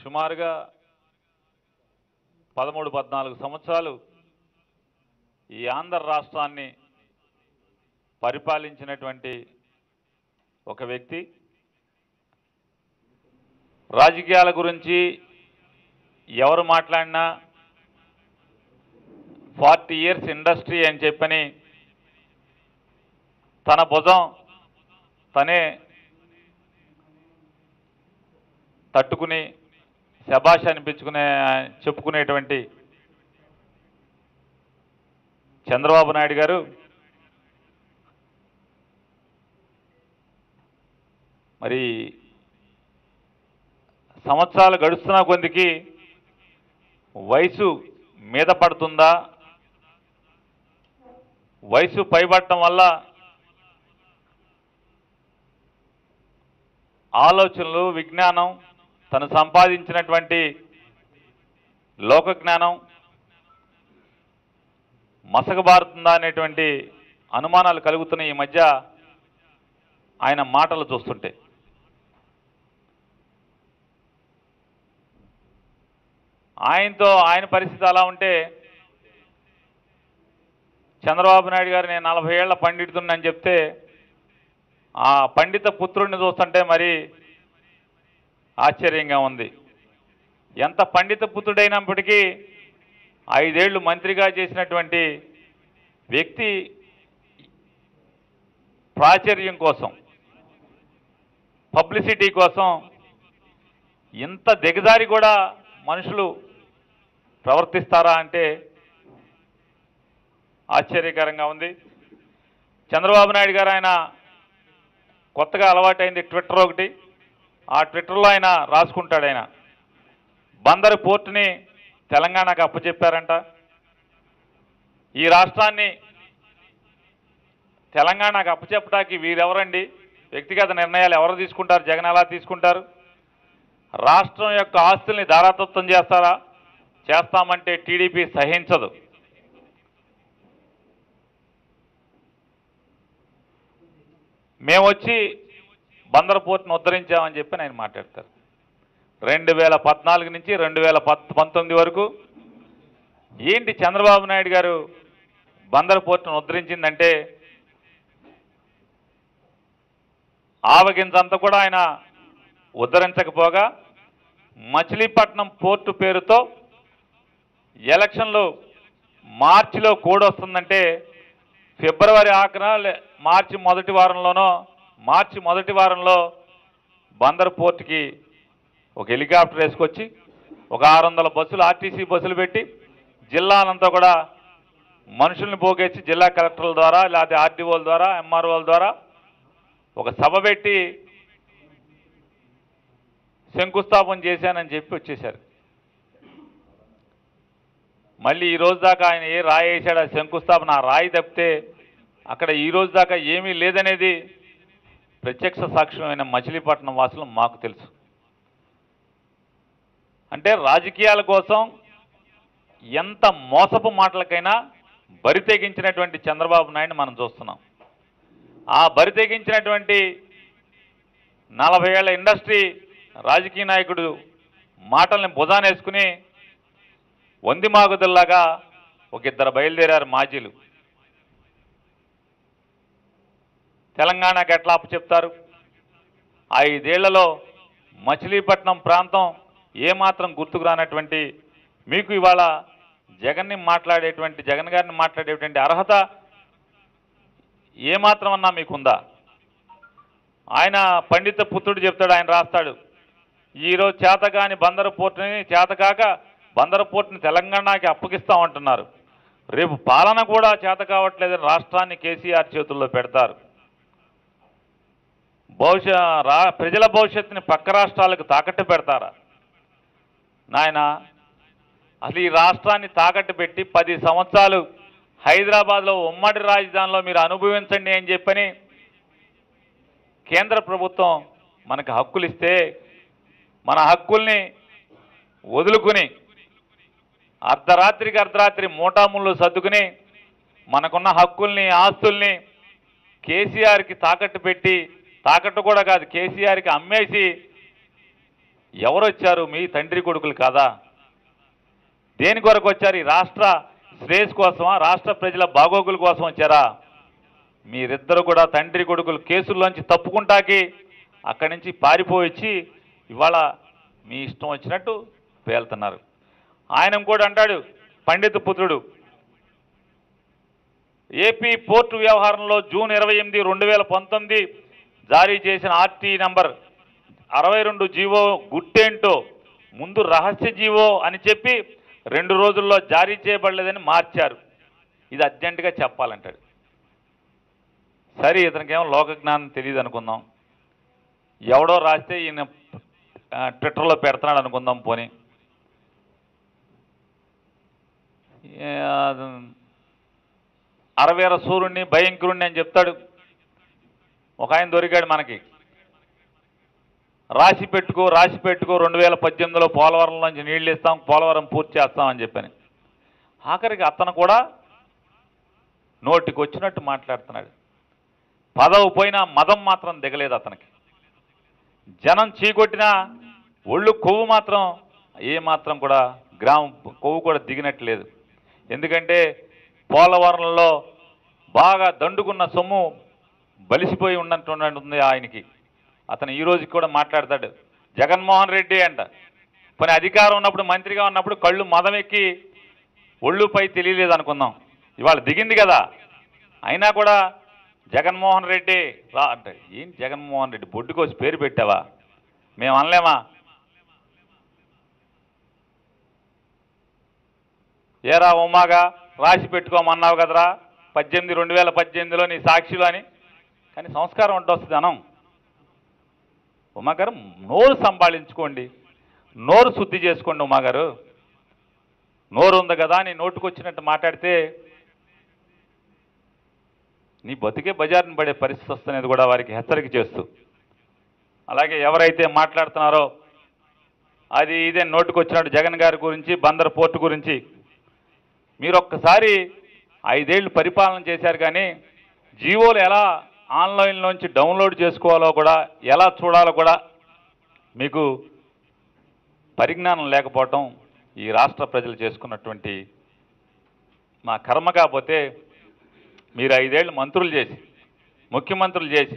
సుమారుగా పదమూడు పద్నాలుగు సంవత్సరాలు ఈ ఆంధ్ర రాష్ట్రాన్ని పరిపాలించినటువంటి ఒక వ్యక్తి రాజకీయాల గురించి ఎవరు మాట్లాడినా ఫార్టీ ఇయర్స్ ఇండస్ట్రీ అని చెప్పని తన భుజం తనే తట్టుకుని శబాష్ అనిపించుకునే చెప్పుకునేటువంటి చంద్రబాబు నాయుడు గారు మరి సంవత్సరాలు గడుస్తున్న కొద్దికి వయసు మీద పడుతుందా వయసు పైబడటం వల్ల ఆలోచనలు విజ్ఞానం తను సంపాదించినటువంటి లోక జ్ఞానం మసకబారుతుందా అనేటువంటి అనుమానాలు కలుగుతున్న ఈ మధ్య ఆయన మాటలు చూస్తుంటే ఆయనతో ఆయన పరిస్థితి అలా ఉంటే చంద్రబాబు నాయుడు గారు నేను నలభై ఏళ్ల పండితుడిని చెప్తే ఆ పండిత పుత్రుడిని చూస్తుంటే మరి ఆశ్చర్యంగా ఉంది ఎంత పండిత పుత్రుడైనప్పటికీ ఐదేళ్లు మంత్రిగా చేసినటువంటి వ్యక్తి ప్రాచుర్యం కోసం పబ్లిసిటీ కోసం ఇంత దిగజారి కూడా మనుషులు ప్రవర్తిస్తారా అంటే ఆశ్చర్యకరంగా ఉంది చంద్రబాబు నాయుడు గారు ఆయన కొత్తగా అలవాటైంది ట్విట్టర్ ఒకటి ఆ ట్విట్టర్లో ఆయన రాసుకుంటాడు ఆయన బందరు పోర్టుని తెలంగాణకు అప్పచెప్పారంట ఈ రాష్ట్రాన్ని తెలంగాణకు అప్పచెప్పడానికి వీరెవరండి వ్యక్తిగత నిర్ణయాలు ఎవరు తీసుకుంటారు జగన్ ఎలా తీసుకుంటారు రాష్ట్రం యొక్క ఆస్తుల్ని ధారాతత్వం చేస్తారా చేస్తామంటే టీడీపీ సహించదు మేము వచ్చి బందర్ పోర్టును ఉద్ధరించామని చెప్పి ఆయన మాట్లాడతారు రెండు వేల పద్నాలుగు నుంచి రెండు వేల పత్ పంతొమ్మిది వరకు ఏంటి చంద్రబాబు నాయుడు గారు బందర్ పోర్టును ఉద్ధరించిందంటే ఆవగింజంతా కూడా ఆయన ఉద్ధరించకపోగా మచిలీపట్నం పోర్టు పేరుతో ఎలక్షన్లు మార్చిలో కోడ్ వస్తుందంటే ఫిబ్రవరి ఆఖన లే- మార్చి మొదటి వారంలోనో మార్చి మొదటి వారంలో బందర్ పోర్టుకి ఒక హెలికాప్టర్ వేసుకొచ్చి ఒక ఆరు వందల బస్సులు ఆర్టీసీ బస్సులు పెట్టి జిల్లాలంతా కూడా మనుషుల్ని పోగేసి జిల్లా కలెక్టర్ల ద్వారా లేకపోతే ఆర్డీఓల ద్వారా ఎంఆర్ఓల ద్వారా ఒక సభ పెట్టి శంకుస్థాపన చేశానని చెప్పి వచ్చేశారు మళ్ళీ ఈ రోజు దాకా ఆయన ఏ రాయి వేసాడు ఆ శంకుస్థాపన ఆ రాయి తప్పితే అక్కడ ఈ రోజు దాకా ఏమీ లేదనేది ప్రత్యక్ష సాక్ష్యమైన మచిలీపట్నం వాసులు మాకు తెలుసు అంటే రాజకీయాల కోసం ఎంత మోసపు మాటలకైనా బరి తెగించినటువంటి చంద్రబాబు నాయుడు మనం చూస్తున్నాం ఆ బరి తెగించినటువంటి నలభై ఏళ్ల ఇండస్ట్రీ రాజకీయ నాయకుడు మాటల్ని భుజానేసుకుని వందిమాగుదల్లాగా ఒక ఇద్దరు బయలుదేరారు మాజీలు తెలంగాణకు ఎట్లా చెప్తారు ఐదేళ్లలో మచిలీపట్నం ప్రాంతం ఏమాత్రం గుర్తుకు రానటువంటి మీకు ఇవాళ జగన్ని మాట్లాడేటువంటి జగన్ గారిని మాట్లాడేటువంటి అర్హత ఏమాత్రం అన్నా మీకుందా ఆయన పండిత పుత్రుడు చెప్తాడు ఆయన రాస్తాడు ఈరోజు చేతగాని బందరు పోర్టుని చేతకాక బందరు పోర్టుని తెలంగాణకి అప్పగిస్తామంటున్నారు రేపు పాలన కూడా చేత కావట్లేదని రాష్ట్రాన్ని కేసీఆర్ చేతుల్లో పెడతారు భవిష్య రా ప్రజల భవిష్యత్తుని పక్క రాష్ట్రాలకు తాకట్టు పెడతారా నాయన అసలు ఈ రాష్ట్రాన్ని తాకట్టు పెట్టి పది సంవత్సరాలు హైదరాబాద్లో ఉమ్మడి రాజధానిలో మీరు అనుభవించండి అని చెప్పని కేంద్ర ప్రభుత్వం మనకు హక్కులు ఇస్తే మన హక్కుల్ని వదులుకుని అర్ధరాత్రికి అర్ధరాత్రి మూటాముళ్ళు సర్దుకుని మనకున్న హక్కుల్ని ఆస్తుల్ని కేసీఆర్కి తాకట్టు పెట్టి తాకట్టు కూడా కాదు కేసీఆర్కి అమ్మేసి ఎవరు వచ్చారు మీ తండ్రి కొడుకులు కాదా దేని కొరకు వచ్చారు ఈ రాష్ట్ర శ్రేయస్ కోసమా రాష్ట్ర ప్రజల బాగోగుల కోసం వచ్చారా మీరిద్దరు కూడా తండ్రి కొడుకులు కేసుల్లోంచి తప్పుకుంటాకి అక్కడి నుంచి పారిపోయి వచ్చి ఇవాళ మీ ఇష్టం వచ్చినట్టు పేలుతున్నారు ఆయన కూడా అంటాడు పండిత పుత్రుడు ఏపీ పోర్టు వ్యవహారంలో జూన్ ఇరవై ఎనిమిది రెండు వేల పంతొమ్మిది జారీ చేసిన ఆర్టీ నంబర్ అరవై రెండు జీవో గుట్టేంటో ముందు రహస్య జీవో అని చెప్పి రెండు రోజుల్లో జారీ చేయబడలేదని మార్చారు ఇది అర్జెంటుగా చెప్పాలంటాడు సరే ఇతనికేమో లోక జ్ఞానం తెలియదు అనుకుందాం ఎవడో రాస్తే ఈయన ఆ, ట్విట్టర్లో పెడుతున్నాడు అనుకుందాం పోనీ ఏ, అది అరవేర సూర్యుడిని భయంకరుణ్ణి అని చెప్తాడు ఒక ఆయన దొరికాడు మనకి రాసి పెట్టుకో రాసి పెట్టుకో రెండు వేల పద్దెనిమిదిలో పోలవరం నుంచి నీళ్ళు ఇస్తాం పోలవరం పూర్తి చేస్తామని చెప్పని ఆఖరికి అతను కూడా నోటికి వచ్చినట్టు మాట్లాడుతున్నాడు పదవి పోయినా మదం మాత్రం దిగలేదు అతనికి జనం చీకొట్టినా ఒళ్ళు కొవ్వు మాత్రం ఏ మాత్రం కూడా గ్రామం కొవ్వు కూడా దిగినట్లేదు ఎందుకంటే పోలవరంలో బాగా దండుకున్న సొమ్ము బలిసిపోయి ఉన్నట్టుంది ఆయనకి అతను ఈ రోజుకి కూడా మాట్లాడతాడు జగన్మోహన్ రెడ్డి అంట పని అధికారం ఉన్నప్పుడు మంత్రిగా ఉన్నప్పుడు కళ్ళు మదం ఎక్కి ఒళ్ళుపై తెలియలేదు అనుకుందాం ఇవాళ దిగింది కదా అయినా కూడా జగన్మోహన్ రెడ్డి రా అంటే ఏం జగన్మోహన్ రెడ్డి బొడ్డుకోసి పేరు పెట్టావా మేము అనలేమా ఏరా ఉమాగా రాసి పెట్టుకోమన్నావు కదరా పద్దెనిమిది రెండు వేల పద్దెనిమిదిలో నీ సాక్షిలో అని కానీ సంస్కారం ఉంటూ వస్తుంది అనం ఉమాగారు నోరు సంభాళించుకోండి నోరు శుద్ధి చేసుకోండి ఉమాగారు నోరు ఉంది కదా నీ నోటుకొచ్చినట్టు మాట్లాడితే నీ బతికే బజార్ని పడే పరిస్థితి వస్తున్నది కూడా వారికి హెచ్చరిక చేస్తూ అలాగే ఎవరైతే మాట్లాడుతున్నారో అది ఇదే నోటుకొచ్చినట్టు జగన్ గారి గురించి బందర్ పోర్టు గురించి మీరు ఒక్కసారి ఐదేళ్లు పరిపాలన చేశారు కానీ జీవోలు ఎలా ఆన్లైన్లోంచి డౌన్లోడ్ చేసుకోవాలో కూడా ఎలా చూడాలో కూడా మీకు పరిజ్ఞానం లేకపోవటం ఈ రాష్ట్ర ప్రజలు చేసుకున్నటువంటి మా కర్మ కాకపోతే మీరు ఐదేళ్ళు మంత్రులు చేసి ముఖ్యమంత్రులు చేసి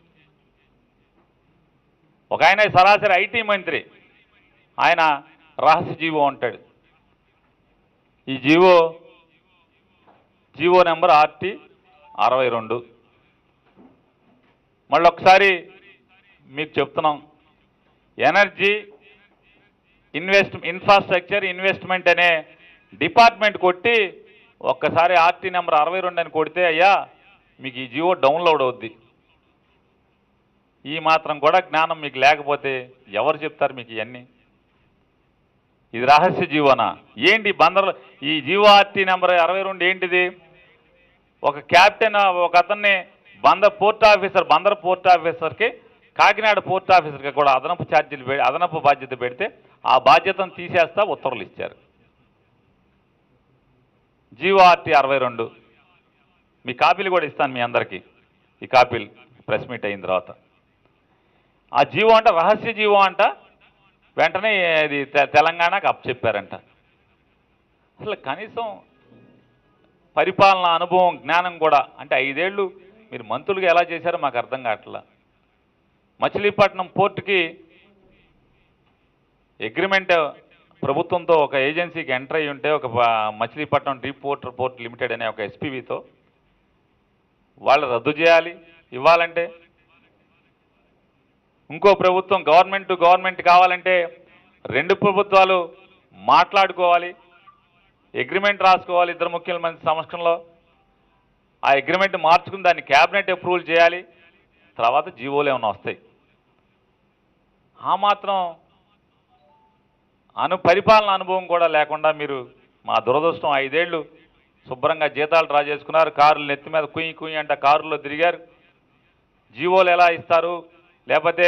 ఒక ఆయన సరాసరి ఐటీ మంత్రి ఆయన రహస్య జీవో అంటాడు ఈ జీవో జీవో నెంబర్ ఆర్టీ అరవై రెండు మళ్ళీ ఒకసారి మీకు చెప్తున్నాం ఎనర్జీ ఇన్వెస్ట్ ఇన్ఫ్రాస్ట్రక్చర్ ఇన్వెస్ట్మెంట్ అనే డిపార్ట్మెంట్ కొట్టి ఒక్కసారి ఆర్టీ నెంబర్ అరవై రెండు అని కొడితే అయ్యా మీకు ఈ జీవో డౌన్లోడ్ అవుద్ది ఈ మాత్రం కూడా జ్ఞానం మీకు లేకపోతే ఎవరు చెప్తారు మీకు ఇవన్నీ ఇది రహస్య జీవోనా ఏంటి బందర్ ఈ జీవో ఆర్టీ నెంబర్ అరవై రెండు ఏంటిది ఒక క్యాప్టెన్ ఒక అతన్ని Bandar port officer Bandar port ఆఫీసర్కి కాకినాడ పోర్ట్ ఆఫీసర్కి కూడా అదనపు ఛార్జీలు పె- అదనపు బాధ్యత పెడితే ఆ బాధ్యతను తీసేస్తా ఉత్తర్వులు ఇచ్చారు జీవో ఆర్టీ అరవై రెండు మీ కాపీలు కూడా ఇస్తాను మీ అందరికీ ఈ కాపీలు ప్రెస్ మీట్ అయిన తర్వాత ఆ జీవో అంట రహస్య జీవో అంట వెంటనే ఇది తె- తెలంగాణకు అప్పచెప్పారంట అసలు కనీసం పరిపాలన అనుభవం జ్ఞానం కూడా అంటే ఐదేళ్ళు మీరు మంత్రులుగా ఎలా చేశారో మాకు అర్థం కావట్లా మచిలీపట్నం పోర్టుకి అగ్రిమెంట్ ప్రభుత్వంతో ఒక ఏజెన్సీకి ఎంటర్ అయ్యి ఉంటే ఒక ప- Machilipatnam deep water port limited అనే ఒక ఎస్పీవీతో వాళ్ళు రద్దు చేయాలి ఇవ్వాలంటే ఇంకో ప్రభుత్వం గవర్నమెంట్ టు గవర్నమెంట్ కావాలంటే రెండు ప్రభుత్వాలు మాట్లాడుకోవాలి అగ్రిమెంట్ రాసుకోవాలి ఇద్దరు ముఖ్యమంత్రి సమక్షంలో ఆ అగ్రిమెంట్ మార్చుకుని దాన్ని క్యాబినెట్ అప్రూవల్ చేయాలి తర్వాత జీవోలు ఏమైనా వస్తాయి ఆ మాత్రం అను పరిపాలన అనుభవం కూడా లేకుండా మీరు మా దురదృష్టం ఐదేళ్లు శుభ్రంగా జీతాలు డ్రా చేసుకున్నారు కారులు నెత్తి మీద కుయ్యి కుయ్యి అంట కారులో తిరిగారు జీవోలు ఎలా ఇస్తారు లేకపోతే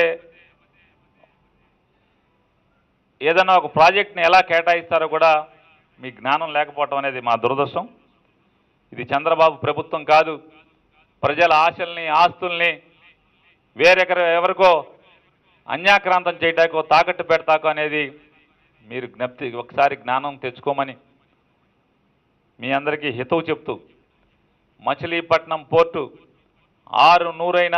ఏదైనా ఒక ప్రాజెక్ట్ని ఎలా కేటాయిస్తారో కూడా మీ జ్ఞానం లేకపోవటం అనేది మా దురదృష్టం ఇది చంద్రబాబు ప్రభుత్వం కాదు ప్రజల ఆశల్ని ఆస్తుల్ని వేరెకర ఎవరికో అన్యాక్రాంతం చేయటాకో తాకట్టు పెడతాకో అనేది మీరు జ్ఞప్తి ఒకసారి జ్ఞానం తెచ్చుకోమని మీ అందరికీ హితవు చెప్తూ మచిలీపట్నం పోర్టు ఆరు నూరైన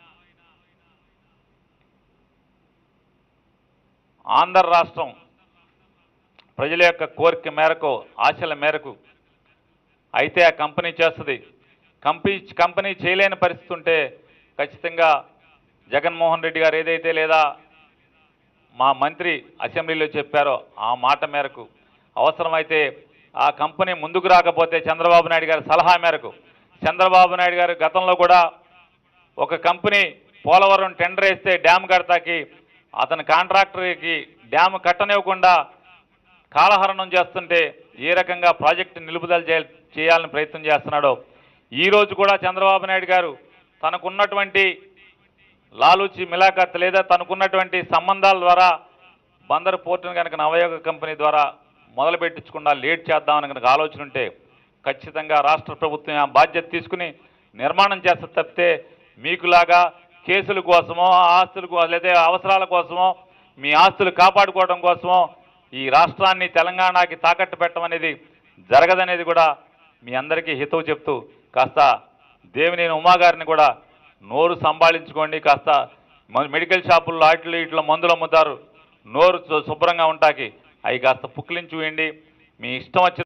ఆంధ్ర రాష్ట్రం ప్రజల యొక్క కోరిక మేరకు ఆశల మేరకు అయితే ఆ కంపెనీ చేస్తుంది కంపెనీ కంపెనీ చేయలేని పరిస్థితి ఉంటే ఖచ్చితంగా జగన్మోహన్ రెడ్డి గారు ఏదైతే లేదా మా మంత్రి అసెంబ్లీలో చెప్పారో ఆ మాట మేరకు అవసరమైతే ఆ కంపెనీ ముందుకు రాకపోతే చంద్రబాబు నాయుడు గారి సలహా మేరకు చంద్రబాబు నాయుడు గారు గతంలో కూడా ఒక కంపెనీ పోలవరం టెండర్ వేస్తే డ్యామ్ కడతాకి అతని కాంట్రాక్టర్కి డ్యామ్ కట్టనివ్వకుండా కాలహరణం చేస్తుంటే ఏ రకంగా ప్రాజెక్టు నిలుపుదల చేయ- చేయాలని ప్రయత్నం చేస్తున్నాడో ఈ రోజు కూడా చంద్రబాబు నాయుడు గారు తనకున్నటువంటి లాలూచి మిలాఖత్ లేదా తనకున్నటువంటి సంబంధాల ద్వారా బందరు పోర్టును కనుక నవయోగ కంపెనీ ద్వారా మొదలు పెట్టించకుండా లేట్ చేద్దామని కనుక ఆలోచన ఉంటే ఖచ్చితంగా రాష్ట్ర ప్రభుత్వం ఆ బాధ్యత తీసుకుని నిర్మాణం చేస్తే తప్పితే మీకులాగా కేసుల కోసమో ఆస్తుల కోసం లేదా అవసరాల కోసమో మీ ఆస్తులు కాపాడుకోవడం కోసమో ఈ రాష్ట్రాన్ని తెలంగాణకి తాకట్టు పెట్టడం అనేది జరగదనేది కూడా మీ అందరికీ హితవు చెప్తూ కాస్త దేవినేని ఉమా గారిని కూడా నోరు సంభాళించుకోండి కాస్త మ- మెడికల్ షాపుల్లో వాటిలో ఇట్లా మందులు అమ్ముతారు నోరు శు- శుభ్రంగా ఉంటాకి అవి కాస్త పుక్కిలించి వేయండి మీ ఇష్టం వచ్చిన